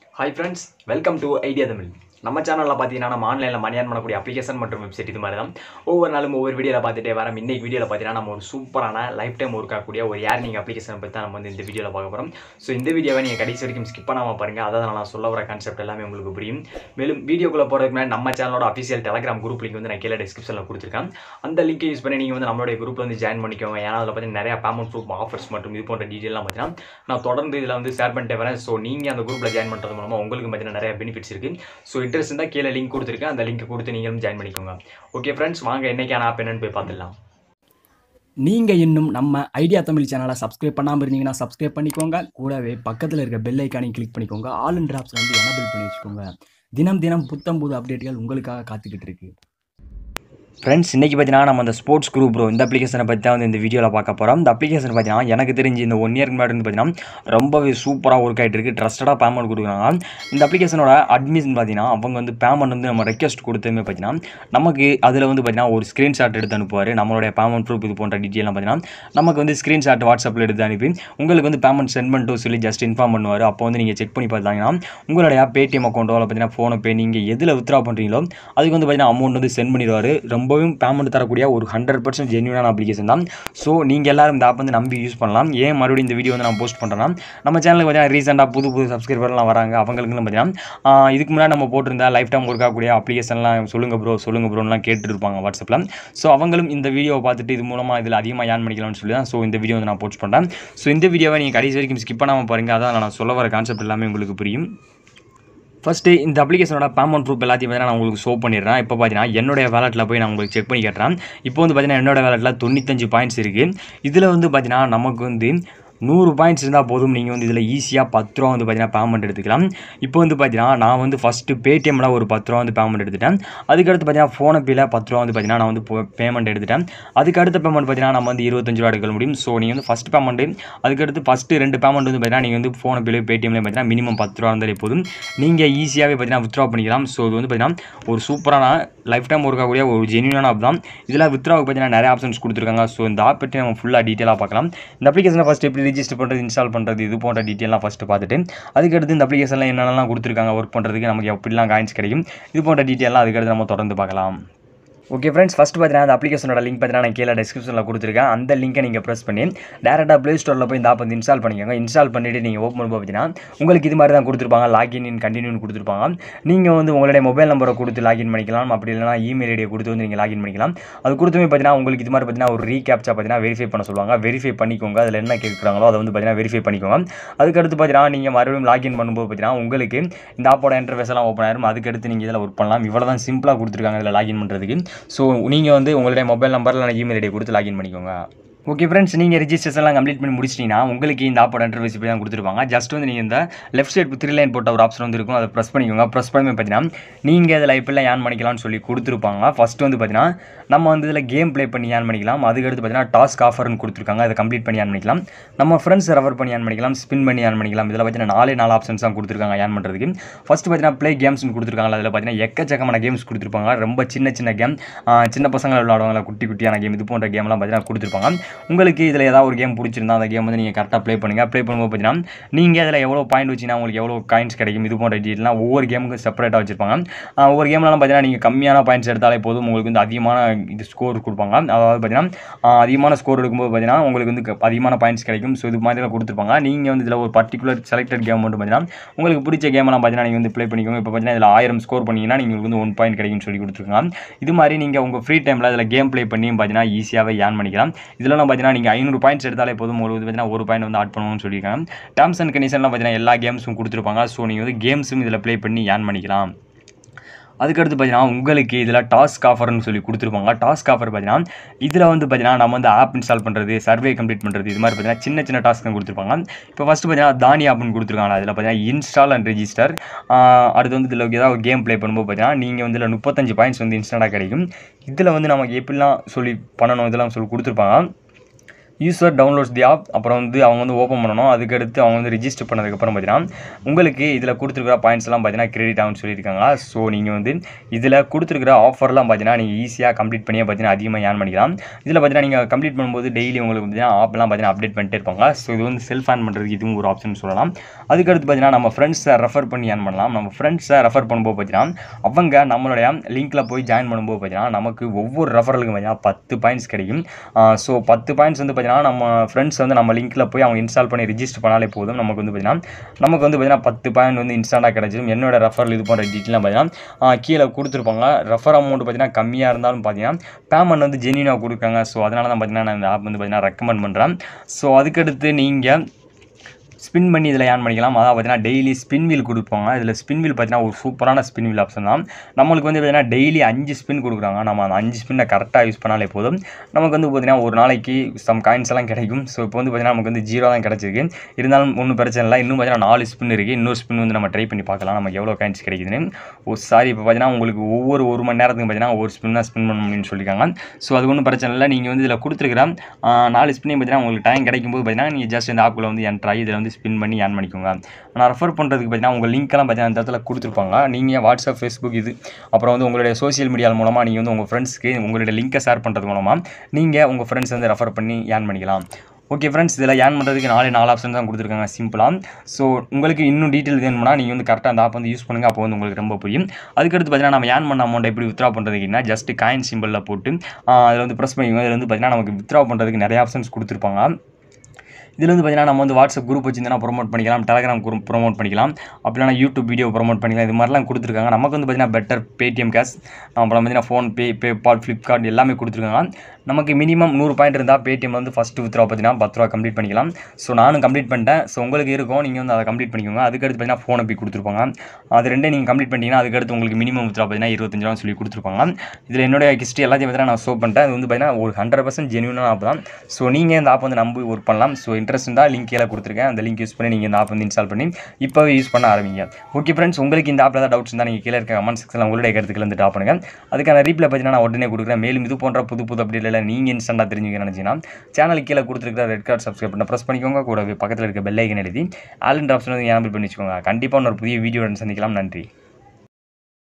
hi friends welcome to idea Tamil நம்ம சேனலில் பார்த்தீங்கன்னா நம்ம ஆன்லைனில் மணி earn பண்ணக்கூடிய அப்ளிகேஷன் மற்றும் வெப்சைட் இது மாதிரி தான் ஒவ்வொரு நாளும் ஒவ்வொரு வீடியோவில் பார்த்துட்டே வரோம் இன்னைக்கு வீடியோவில் பார்த்தீங்கன்னா நம்ம ஒரு சூப்பரான லைஃப் டைம் ஒர்க் ஆகக்கூடிய ஒரு ஏர்னிங் அப்ளிகேஷன் பற்றி தான் நம்ம வந்து இந்த வீடியோவில் பார்க்க போகிறோம் ஸோ இந்த வீடியோவை நீங்கள் கடைசி வரைக்கும் ஸ்கிப் பண்ணாமல் பாருங்கள் அதான் நான் சொல்ல வர கான்செப்ட் எல்லாமே உங்களுக்கு புரியும் மேலும் வீடியோக்குள்ளே போகிறதுக்கு முன்னாடி நம்ம சேனலோட அஃபிஷியல் டெலகிராம் குரூப் லிங்க் வந்து நான் கீழே டிஸ்கிரிப்ஷனில் கொடுத்துருக்கேன் அந்த லிங்கை யூஸ் பண்ணி நீங்கள் வந்து நம்மளுடைய குரூப்பில் வந்து ஜாயின் பண்ணிக்கோங்க ஏன்னா அதில் பார்த்தீங்கன்னா நிறைய பேமெண்ட் ப்ரூஃப் ஆஃபர்ஸ் மற்றும் இது போன்ற டீட்டெயிலாம் பார்த்தீங்கன்னா நான் தொடர்ந்து இதில் வந்து ஷேர் பண்ணிட்டே வரேன் ஸோ நீங்கள் அந்த குரூப்பில் ஜாயின் பண்ணுறது மூலமாக உங்களுக்கு பார்த்தீங்கன்னா நிறைய பெனிஃபிட்ஸ் இருக்குது ஸோ இன்ட்ரெஸ்ட் இருந்தால் கீழே லிங்க் கொடுத்துருக்கேன் அந்த லிங்க் கொடுத்து நீங்களும் ஜாயின் பண்ணிக்கோங்க ஓகே ஃப்ரெண்ட்ஸ் வாங்க என்னைக்கான ஆப் என்னன்னு போய் பார்த்துடலாம் நீங்கள் இன்னும் நம்ம ஐடியா தமிழ் சேனலை சப்ஸ்கிரைப் பண்ணாமல் இருந்தீங்கன்னா சப்ஸ்கிரைப் பண்ணிக்கோங்க கூடவே பக்கத்தில் இருக்க பெல் ஐக்கானையும் கிளிக் பண்ணிக்கோங்க ஆல் இன் டிராப்ஸ் வந்து எனபிள் பண்ணி வச்சுக்கோங்க தினம் தினம் புத்தம் புது அப்டேட்டுகள் உங்களுக்காக காத்துக்கிட்டு இருக்கு ஃப்ரெண்ட்ஸ் இன்றைக்கி பார்த்தீங்கன்னா நம்ம அந்த ஸ்போர்ட்ஸ் குரூப் ப்ரோ இந்த அப்ளிகேஷனை பற்றி தான் வந்து இந்த வீடியோவில் பார்க்க போகிறோம் இந்த அப்ளிகேஷன் பார்த்தீங்கன்னா எனக்கு தெரிஞ்சு இந்த ஒன் இயர்க்கு முன்னாடி வந்து பார்த்தீங்கன்னா ரொம்பவே சூப்பராக ஒர்க் ஆகிட்டு இருக்கு ட்ரஸ்டடாக பேமெண்ட் கொடுக்குறாங்க இந்த அப்ளிகேஷனோட அட்மிஷன் பார்த்தீங்கன்னா அவங்க வந்து பேமெண்ட் வந்து நம்ம ரெக்வஸ்ட் கொடுத்ததுமே பார்த்தீங்கன்னா நமக்கு அதில் வந்து பார்த்தீங்கன்னா ஒரு ஸ்க்ரீன்ஷாட் எடுத்து அனுப்புவார் நம்மளுடைய பேமெண்ட் ப்ரூஃப் இது போன்ற டீட்டெயிலாம் பார்த்தீங்கன்னா நமக்கு வந்து ஸ்க்ரீன்ஷாட் வாட்ஸ்அப்பில் எடுத்து அனுப்பி உங்களுக்கு வந்து பேமெண்ட் சென்ட் பண்ணிட்டு சொல்லி ஜஸ்ட் இன்ஃபார்ம் பண்ணுவார் அப்போ வந்து நீங்கள் செக் பண்ணி பார்த்தாங்கன்னா உங்களுடைய பேடிஎம் அக்கௌண்ட்டோ இல்லை பார்த்தீங்கன்னா ஃபோனை பே நீங்கள் எதில் வித்ரா பண்ணுறீங்களோ அதுக்கு வந்து பார்த்தீங்கன்னா அமௌண்ட் வந்து சென்ட் பண்ணிடுவார் ரொம்பவும் பேமெண்ட் தரக்கூடிய ஒரு ஹண்ட்ரட் பர்சன்ட் ஜென்யூனான அப்ளிகேஷன் தான் ஸோ நீங்கள் எல்லாரும் இந்த ஆப் வந்து நம்பி யூஸ் பண்ணலாம் ஏன் மறுபடியும் இந்த வீடியோ வந்து நான் போஸ்ட் பண்ணுறேன்னா நம்ம சேனலுக்கு பார்த்தீங்கன்னா ரீசெண்டாக புது புது சப்ஸ்கிரைபர்லாம் வராங்க அவங்களுக்குலாம் பார்த்தீங்கன்னா ஆஹ் இதுக்கு முன்னாடி நம்ம போட்டிருந்தா லைஃப் டைம் ஒர்க் ஆகக்கூடிய அப்ளிகேஷன்லாம் சொல்லுங்க ப்ரோ சொல்லுங்க ப்ரோலாம் கேட்டுட்டு இருப்பாங்க வாட்ஸ்அப்பில் ஸோ அவங்களும் இந்த வீடியோவை பார்த்துட்டு இது மூலமாக இதில் அதிகமாக ஏன் பண்ணிக்கலாம்னு சொல்லி தான் ஸோ இந்த வீடியோ வந்து நான் போஸ்ட் பண்ணுறேன் ஸோ இந்த வீடியோவை நீங்கள் கடைசி வரைக்கும் ஸ்கிப் பண்ணாமல் பாருங்கள் அதான் நான் சொல்ல வர கான்செப்ட் எல்லாமே உங்களுக்கு புரியும் ஃபஸ்ட்டு இந்த அப்ளிகேஷனோட பேமெண்ட் ப்ரூஃப் எல்லாத்தையும் பார்த்தீங்கன்னா நான் உங்களுக்கு ஷோ பண்ணிடுறேன் இப்போ பார்த்தீங்கன்னா என்னுடைய வேலெட்டில் போய் நான் உங்களுக்கு செக் பண்ணி கேட்டுறேன் இப்போ வந்து பார்த்தீங்கன்னா என்னோட வேலெட்டில் தொண்ணூத்தஞ்சு பாயிண்ட்ஸ் இருக்குது இதில் வந்து பார்த்தீங்கன்னா நமக்கு வந்து நூறு பாயிண்ட்ஸ் இருந்தால் போதும் நீங்கள் வந்து இதில் ஈஸியாக பத்து ரூபா வந்து பார்த்தீங்கன்னா பேமெண்ட் எடுத்துக்கலாம் இப்போ வந்து பார்த்தீங்கன்னா நான் வந்து ஃபஸ்ட்டு பேடிஎம்மில் ஒரு பத்து ரூபா வந்து பேமெண்ட் எடுத்துட்டேன் அதுக்கடுத்து பார்த்தீங்கன்னா ஃபோனப்பேல பத்து ரூபா வந்து பார்த்தீங்கன்னா நான் வந்து பேமெண்ட் எடுத்துட்டேன் அதுக்கு அடுத்த பேமெண்ட் பார்த்தீங்கன்னா நம்ம வந்து இருபத்தஞ்சு ரூபா எடுக்க முடியும் ஸோ நீங்கள் வந்து ஃபஸ்ட் பேமெண்ட்டு அதுக்கடுத்து ஃபஸ்ட்டு ரெண்டு பேமெண்ட் வந்து பார்த்தீங்கன்னா நீங்கள் வந்து ஃபோனப்பேல பேடிஎம்ல பார்த்தீங்கன்னா மினிமம் பத்து ரூபா இருந்தாலே போதும் நீங்கள் ஈஸியாகவே பார்த்தீங்கன்னா வித்ரா பண்ணிக்கலாம் ஸோ இது வந்து பார்த்தீங்கன்னா ஒரு சூப்பரான லைஃப் டைம் ஒர்க் ஆகக்கூடிய ஒரு ஜென்யூனான ஆப் தான் இதில் வித்ராவுக்கு பார்த்தீங்கன்னா நிறைய ஆப்ஷன்ஸ் கொடுத்துருக்காங்க ஸோ இந்த ஆப் பற்றி நம்ம ஃபுல்லாக டீட்டெயிலாக பார்க்கலாம் இந்த அப்ளிகேஷனை ஃபஸ்ட் எப்படி ரிஜிஸ்டர் பண்ணுறது இன்ஸ்டால் பண்ணுறது இது போன்ற டீட்டெயிலாம் ஃபஸ்ட்டு பார்த்துட்டு அதுக்கடுத்து இந்த அப்ளிகேஷனில் என்னென்னலாம் கொடுத்துருக்காங்க ஒர்க் பண்ணுறதுக்கு நமக்கு எப்படிலாம் காயின்ஸ் கிடைக்கும் இது போன்ற டீட்டெயிலாம் அதுக்கடுத்து நம்ம தொடர்ந்து பார்க்கலாம் ஓகே ஃப்ரெண்ட்ஸ் ஃபஸ்ட் பார்த்தீங்கன்னா அந்த அப்ளிகேஷனோட லிங்க் பார்த்தீங்கன்னா நான் கீழே டிஸ்கிரிப்ஷனில் கொடுத்துருக்கேன் அந்த லிங்கை நீங்கள் ப்ரெஸ் பண்ணி டேரெக்டாக ப்ளே ஸ்டோரில் போய் இந்த ஆப் வந்து இன்ஸ்டால் பண்ணிக்கோங்க இன்ஸ்டால் பண்ணிவிட்டு நீங்கள் ஓப்பன் பண்ணும்போது பார்த்தீங்கன்னா உங்களுக்கு இது மாதிரி தான் கொடுத்துருப்பாங்க லாகின் இன் கண்டினியூன்னு கொடுத்துருப்பாங்க நீங்கள் வந்து உங்களுடைய மொபைல் நம்பரை கொடுத்து லாகின் பண்ணிக்கலாம் அப்படி இல்லைனா இமெயில் ஐடியை கொடுத்து வந்து நீங்கள் லாகின் பண்ணிக்கலாம் அது கொடுத்துமே பார்த்தீங்கன்னா உங்களுக்கு இது மாதிரி பார்த்தீங்கன்னா ஒரு ரீகேப்ச்சா பார்த்தீங்கன்னா வெரிஃபை பண்ண சொல்லுவாங்க வெரிஃபை பண்ணிக்கோங்க அதில் என்ன கேட்குறாங்களோ அதை வந்து பார்த்தீங்கன்னா வெரிஃபை பண்ணிக்கோங்க அதுக்கடுத்து பார்த்தீங்கன்னா நீங்கள் மறுபடியும் லாகின் பண்ணும்போது பார்த்தீங்கன்னா உங்களுக்கு இந்த ஆப்போட இன்டர்ஃபேஸ் எல்லாம் ஓப்பன் ஆயிரும் அதுக்கடுத்து நீங்கள் இதில் ஒர்க் பண்ணலாம் இவ்வளோ தான் சிம்பிளாக கொடுத்துருக்காங்க இதில் லாகின் பண்ணுறதுக்கு ஸோ நீங்கள் வந்து உங்களுடைய மொபைல் நம்பரில் நான் இமெயில் ஐடியை கொடுத்து லாகின் பண்ணிக்கோங்க ஓகே ஃப்ரெண்ட்ஸ் நீங்கள் ரெஜிஸ்ட்ரேஷன்லாம் கம்ப்ளீட் பண்ணி முடிச்சிட்டிங்கன்னா உங்களுக்கு இந்த ஆப்போட இன்டர்ஃபேஸ் இப்படி தான் கொடுத்துருப்பாங்க ஜஸ்ட் வந்து நீங்கள் இந்த லெஃப்ட் சைடு த்ரீ லைன் போட்ட ஒரு ஆப்ஷன் வந்து இருக்கும் அதை ப்ரெஸ் பண்ணிக்கோங்க ப்ரெஸ் பண்ணி பார்த்தீங்கன்னா நீங்கள் இதில் இப்படிலாம் ஏன் பண்ணிக்கலாம்னு சொல்லி கொடுத்துருப்பாங்க ஃபஸ்ட்டு வந்து பார்த்தீங்கன்னா நம்ம வந்து இதில் கேம் ப்ளே பண்ணி ஏன் பண்ணிக்கலாம் அதுக்கடுத்து பார்த்தீங்கன்னா டாஸ்க் ஆஃபர்னு கொடுத்துருக்காங்க அதை கம்ப்ளீட் பண்ணி ஏன் பண்ணிக்கலாம் நம்ம ஃப்ரெண்ட்ஸ் ரெஃபர் பண்ணி ஏன் பண்ணிக்கலாம் ஸ்பின் பண்ணி ஏன் பண்ணிக்கலாம் இதில் பார்த்தீங்கன்னா நாலே நாலு ஆப்ஷன்ஸ் தான் கொடுத்துருக்காங்க ஏன் பண்ணுறதுக்கு ஃபஸ்ட்டு பார்த்தீங்கன்னா ப்ளே கேம்ஸ்னு கொடுத்துருக்காங்க அதில் பார்த்தீங்கன்னா எக்கச்சக்கமான கேம்ஸ் கொடுத்துருப்பாங்க ரொம்ப சின்ன சின்ன கேம் சின்ன பசங்க விளையாடுவாங்க குட்டி குட்டியான கேம் இது போன்ற கேம்லாம் பார்த்தீங்கன்னா கொடுத்துருப்பாங்க உங்களுக்கு இதில் ஏதாவது ஒரு கேம் பிடிச்சிருந்தா அந்த கேம் வந்து நீங்கள் கரெக்டாக ப்ளே பண்ணுங்கள் ப்ளே பண்ணும்போது பார்த்தீங்கன்னா நீங்கள் அதில் எவ்வளோ பாயிண்ட் வச்சிங்கன்னா உங்களுக்கு எவ்வளோ காயின்ஸ் கிடைக்கும் இது போன்ற டீட்டெயிலாம் ஒவ்வொரு கேமுக்கு செப்பரேட்டாக வச்சிருப்பாங்க ஆஹ் ஒவ்வொரு கேம்லாம் பார்த்தீங்கன்னா நீங்கள் கம்மியான பாயிண்ட்ஸ் எடுத்தாலே போதும் உங்களுக்கு வந்து அதிகமான இது ஸ்கோர் கொடுப்பாங்க அதாவது பார்த்தீங்கன்னா ஆஹ் அதிகமான ஸ்கோர் எடுக்கும்போது பார்த்தீங்கன்னா உங்களுக்கு வந்து க- அதிகமான பாயிண்ட்ஸ் கிடைக்கும் ஸோ இது மாதிரிலாம் கொடுத்துருப்பாங்க நீங்கள் வந்து இதில் ஒரு பர்டிகுலர் செலக்டட் கேம் மட்டும் பார்த்தீங்கன்னா உங்களுக்கு பிடிச்ச கேம்லாம் பார்த்தீங்கன்னா நீங்கள் வந்து ப்ளே பண்ணிக்கோங்க இப்போ பார்த்தீங்கன்னா இதில் ஆயிரம் ஸ்கோர் பண்ணீங்கன்னா நீங்கள் வந்து ஒன் பாயிண்ட் கிடைக்கும்னு சொல்லி கொடுத்துருக்காங்க இது மாதிரி நீங்கள் உங்கள் ஃப்ரீ டைமில் இதில் கேம் ப்ளே பண்ணி பார்த்தீங்கன்னா ஈஸியாகவே ஏர்ன் பண்ணிக்கலாம் இதெல்லாம் பார்த்தீங்கன்னா நீங்கள் ஐநூறு பாயிண்ட்ஸ் எடுத்தாலே போதும் ஒரு பார்த்தீங்கன்னா ஒரு பாயிண்ட் வந்து ஆட் பண்ணுவோம்னு சொல்லியிருக்காங்க டேர்ம்ஸ் அண்ட் கண்டிஷன்லாம் பார்த்தீங்கன்னா எல்லா கேம்ஸும் கொடுத்துருப்பாங்க ஸோ நீங்கள் வந்து கேம்ஸும் இதில் ப்ளே பண்ணி ஏர்ன் பண்ணிக்கலாம் அதுக்கடுத்து பார்த்தீங்கன்னா உங்களுக்கு இதில் டாஸ்க் ஆஃபர்னு சொல்லி கொடுத்துருப்பாங்க டாஸ்க் ஆஃபர் பார்த்தீங்கன்னா இதில் வந்து பார்த்தீங்கன்னா நம்ம வந்து ஆப் இன்ஸ்டால் பண்ணுறது சர்வே கம்ப்ளீட் பண்ணுறது இது மாதிரி பார்த்தீங்கன்னா சின்ன சின்ன டாஸ்க் கொடுத்துருப்பாங்க இப்போ ஃபஸ்ட்டு பார்த்தீங்கன்னா தானி ஆப்னு கொடுத்துருக்காங்க அதில் பார்த்தீங்கன்னா இன்ஸ்டால் அண்ட் ரெஜிஸ்டர் அடுத்து வந்து இதில் ஏதாவது கேம் ப்ளே பண்ணும்போது பார்த்தீங்கன்னா நீங்கள் வந்து இதில் முப்பத்தஞ்சு பாயிண்ட்ஸ் வந்து இன்ஸ்டண்ட்டாக கிடைக்கும் இதில் வந்து நமக்கு எப்படிலாம் சொல்லி பண்ணணும் இதெல்லாம் சொல்லி கொடுத்துருப்பாங்க யூசர் டவுன்லோட்ஸ் தி ஆப் அப்புறம் வந்து அவங்க வந்து ஓப்பன் பண்ணணும் அதுக்கடுத்து அவங்க வந்து ரிஜிஸ்டர் பண்ணதுக்கப்புறம் பார்த்தீங்கன்னா உங்களுக்கு இதில் கொடுத்துருக்குற பாயிண்ட்ஸ் எல்லாம் பார்த்தீங்கன்னா கிரெடிட் ஆகும்னு சொல்லியிருக்காங்க ஸோ நீங்கள் வந்து இதில் கொடுத்துருக்குற ஆஃபர்லாம் பார்த்தீங்கன்னா நீங்கள் ஈஸியாக கம்ப்ளீட் பண்ணியே பார்த்தீங்கன்னா அதிகமாக ஏர்ன் பண்ணிக்கலாம் இதில் பார்த்தீங்கன்னா நீங்கள் கம்ப்ளீட் பண்ணும்போது டெய்லி உங்களுக்கு பார்த்தீங்கன்னா ஆப்லாம் பார்த்தீங்கன்னா அப்டேட் பண்ணிட்டே இருப்பாங்க ஸோ இது வந்து செல்ஃப் ஏர்ன் பண்ணுறதுக்கு இதுவும் ஒரு ஆப்ஷன் சொல்லலாம் அதுக்கடுத்து பார்த்தீங்கன்னா நம்ம ஃப்ரெண்ட்ஸை ரெஃபர் பண்ணி ஏர்ன் பண்ணலாம் நம்ம ஃப்ரெண்ட்ஸை ரெஃபர் பண்ணும்போது பார்த்தீங்கன்னா அவங்க நம்மளுடைய லிங்க்கில் போய் ஜாயின் பண்ணும்போது பார்த்தீங்கன்னா நமக்கு ஒவ்வொரு ரெஃபரலுக்கும் பார்த்தீங்கன்னா பத்து பாயிண்ட்ஸ் கிடைக்கும் ஸோ பத்து பாயிண்ட்ஸ் வந்து பார்த்தீங்கன்னா நம்ம ஃப்ரெண்ட்ஸ் வந்து நம்ம லிங்க்கில் போய் அவங்க இன்ஸ்டால் பண்ணி ரிஜிஸ்டர் பண்ணாலே போதும் நமக்கு வந்து பார்த்தீங்கன்னா நமக்கு வந்து பார்த்தீங்கன்னா பத்து பாயிண்ட் வந்து இன்ஸ்டாண்டாக கிடைச்சிடும் என்னோட ரெஃபரல் இது போன்ற டீட்டெயிலாம் பார்த்தீங்கன்னா ஆ, கீழே கொடுத்துருப்பாங்க ரெஃபர் அமௌண்ட் பார்த்தீங்கன்னா கம்மியாக இருந்தாலும் பார்த்தீங்கன்னா பேமெண்ட் வந்து ஜென்யூனாக கொடுக்குறாங்க ஸோ அதனால தான் பார்த்தீங்கன்னா நான் இந்த ஆப் வந்து பார்த்தீங்கன்னா ரெக்கமெண்ட் பண்ணுறேன் ஸோ அதுக்கடுத்து நீங்கள் ஸ்பின் பண்ணி இதில் ஏர்ன் பண்ணிக்கலாம் அதாவது பார்த்தீங்கன்னா டெய்லி ஸ்பின் வீல் கொடுப்பாங்க இதில் ஸ்பின் வீல் பார்த்தீங்கன்னா ஒரு சூப்பரான ஸ்பின் வீல் ஆப்ஷன் தான் நம்மளுக்கு வந்து பார்த்தீங்கன்னா டெய்லி அஞ்சு ஸ்பின் கொடுக்குறாங்க நம்ம அந்த அஞ்சு ஸ்பின்னை கரெக்டாக யூஸ் பண்ணாலே போதும் நமக்கு வந்து பார்த்தீங்கன்னா ஒரு நாளைக்கு சம் காயின்ஸ் எல்லாம் கிடைக்கும் ஸோ இப்போ வந்து பார்த்தீங்கன்னா நமக்கு வந்து ஜீரோ தான் கிடச்சிருக்கு இருந்தாலும் ஒன்றும் பிரச்சனை இல்லை இன்னும் பார்த்தீங்கன்னா நாலு ஸ்பின் இருக்குது இன்னொரு ஸ்பின் வந்து நம்ம ட்ரை பண்ணி பார்க்கலாம் நமக்கு எவ்வளோ காயின்ஸ் கிடைக்குதுன்னு ஓ சாரி இப்போ பார்த்தீங்கன்னா உங்களுக்கு ஒவ்வொரு ஒரு மணி நேரத்துக்கு பார்த்தீங்கன்னா ஒரு ஸ்பின் தான் ஸ்பின் பண்ண முடியும்னு சொல்லியிருக்காங்க ஸோ அது ஒன்றும் பிரச்சனை இல்லை நீங்கள் வந்து இதில் கொடுத்துருக்குற ஆ, நாலு ஸ்பின்னையும் பார்த்தீங்கன்னா உங்களுக்கு டைம் கிடைக்கும்போது பார்த்தீங்கன்னா நீங்கள் ஜஸ்ட் இந்த ஆப்புக்குள்ள வந்து என்ட்ரு ஆகி இதில் வந்து ஸ்பின் பண்ணி ஏர்ன் பண்ணிக்கோங்க நான் ரெஃபர் பண்ணுறதுக்கு பார்த்தீங்கன்னா உங்கள் லிங்க்கெல்லாம் பார்த்தீங்கன்னா அந்த இடத்துல கொடுத்துருப்பாங்க நீங்கள் வாட்ஸ்அப் ஃபேஸ்புக் இது அப்புறம் வந்து உங்களுடைய சோஷியல் மீடியா மூலமாக நீங்கள் வந்து உங்கள் ஃப்ரெண்ட்ஸ்க்கு உங்களுடைய லிங்க்கை ஷேர் பண்ணுறது மூலமாக நீங்கள் உங்கள் ஃப்ரெண்ட்ஸ் வந்து ரெஃபர் பண்ணி ஏர்ன் பண்ணிக்கலாம் ஓகே ஃப்ரெண்ட்ஸ் இதில் ஏர்ன் பண்ணுறதுக்கு நாலே நாலு ஆப்ஷன் தான் கொடுத்துருக்காங்க சிம்பிளாக ஸோ உங்களுக்கு இன்னும் டீட்டெயில் வேணும்னா நீங்கள் வந்து கரெக்டாக அந்த ஆப் வந்து யூஸ் பண்ணுங்கள் அப்போ வந்து உங்களுக்கு ரொம்ப புரியும் அதுக்கடுத்து பார்த்தீங்கன்னா நம்ம ஏர்ன் பண்ண அமௌண்ட் எப்படி வித்ரா பண்ணுறதுக்குன்னா ஜஸ்ட் காயின் சிம்பிளில் போட்டு அதில் வந்து ப்ரெஸ் பண்ணிக்கோங்க இதில் வந்து பார்த்தீங்கன்னா நமக்கு வித்ரா பண்ணுறதுக்கு நிறைய ஆப்ஷன்ஸ் கொடுத்துருப்பாங்க இதில் வந்து பார்த்தீங்கன்னா நம்ம வந்து வாட்ஸ்அப் குரூப் வச்சிருந்தா ப்ரோமோட் பண்ணிக்கலாம் டெலகிராம் குரூப் ப்ரோமோட் பண்ணிக்கலாம் அப்படின்னா யூடியூப் வீடியோ ப்ரோமோட் பண்ணிக்கலாம் இது மாதிரிலாம் கொடுத்துருக்காங்க நமக்கு வந்து பார்த்தீங்கன்னா பெட்டர் பேடிஎம் கேஷ் அப்புறம் பார்த்தீங்கன்னா ஃபோன்பே பேபால் ஃப்ளிப்கார்ட் எல்லாமே கொடுத்துருக்காங்க நமக்கு மினிமம் நூறு பாயிண்ட் இருந்தால் பேடிஎம் வந்து ஃபஸ்ட்டு வித்ரா பார்த்தீங்கன்னா பத்து ரூபா கம்ப்ளீட் பண்ணிக்கலாம் ஸோ நானும் கம்ப்ளீட் பண்ணிட்டேன் ஸோ உங்களுக்கு இருக்கும் நீங்கள் வந்து அதை கம்ப்ளீட் பண்ணிக்கோங்க அதுக்கடுத்து பார்த்தீங்கன்னா ஃபோனை போய் கொடுத்துருப்பாங்க அது ரெண்டே நீங்கள் கம்ப்ளீட் பண்ணிட்டீங்கன்னா அதுக்கடுத்து உங்களுக்கு மினிமம் வித்ரா பார்த்தீங்கன்னா இருபத்தஞ்சு ரூபா சொல்லி கொடுத்துருப்பாங்க இதில் என்னுடைய ஹிஸ்ட்ரி எல்லாத்தையும் பார்த்தீங்கன்னா நான் ஷோ பண்ணிட்டேன் அது வந்து பார்த்தீங்கன்னா ஒரு ஹண்ட்ரட் பர்சன்ட் ஜென்யூனான ஆப் தான் ஸோ நீங்கள் இந்த ஆப் வந்து நம்பி ஒர்க் பண்ணலாம் ஸோ இன்ட்ரெஸ்ட் இருந்தால் லிங்க் கீழே கொடுத்துருக்கேன் அந்த லிங்க் யூஸ் பண்ணி நீங்கள் இந்த ஆப் வந்து இன்ஸ்டால் பண்ணி இப்போவே யூஸ் பண்ண ஆரம்பிங்க ஓகே ஃப்ரெண்ட்ஸ் உங்களுக்கு இந்த ஆப்பில் ஏதாவது டவுட்ஸ் இருந்தால் நீங்கள் கீழே இருக்க கமெண்ட் செக்ஷனில் உங்களுடைய கருத்துக்கள் வந்து டாப் பண்ணுங்கள் அதுக்கான ரீப்ளை பார்த்தீங்கன்னா நான் உடனே கொடுக்குறேன் மேலும் இது போன்ற புது புது அப்டேட்டில் நீங்கள் இன்ஸ்டன்ட்டாக தெரிஞ்சுக்க நினச்சிங்கன்னா சேனலுக்கு கீழே கொடுத்துருக்கிற ரெட் கார்டு சப்ஸ்கிரைப் பண்ண ப்ரெஸ் பண்ணிக்கோங்க கூடவே பக்கத்தில் இருக்க பெல் ஐக்கன் எழுதி ஆல் இன் ஆப்ஷன் வந்து ஏனபிள் பண்ணி வச்சுக்கோங்க கண்டிப்பாக ஒரு புதிய வீடியோ சந்திக்கலாம் நன்றி